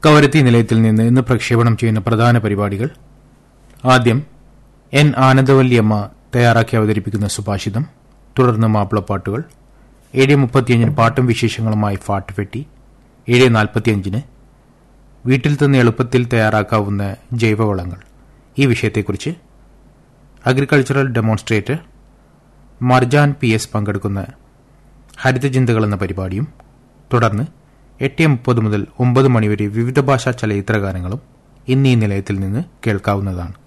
കവരത്തി നിലയത്തിൽ നിന്ന് ഇന്ന് പ്രക്ഷേപണം ചെയ്യുന്ന പ്രധാന പരിപാടികൾ ആദ്യം എൻ ആനന്ദവല്ലിയമ്മ തയ്യാറാക്കി അവതരിപ്പിക്കുന്ന സുഭാഷിതം തുടർന്ന് മാപ്പിളപ്പാട്ടുകൾ ഏഴ് മുപ്പത്തിയഞ്ചിന് പാട്ടും വിശേഷങ്ങളുമായി ഫാട്ട് പെട്ടി ഏഴ് നാൽപ്പത്തിയഞ്ചിന് വീട്ടിൽ തന്നെ എളുപ്പത്തിൽ തയ്യാറാക്കാവുന്ന ജൈവവളങ്ങൾ ഈ വിഷയത്തെക്കുറിച്ച് agricultural demonstrator Marjan P S പങ്കെടുക്കുന്ന ഹരിതചിന്തകൾ എന്ന പരിപാടിയും തുടർന്ന് എട്ട് മുപ്പത് മുതൽ ഒമ്പത് മണിവരെ വിവിധ ഭാഷാ ചലച്ചിത്രഗാനങ്ങളും ഇന്ന് ഈ നിലയത്തിൽ നിന്ന് കേൾക്കാവുന്നതാണ്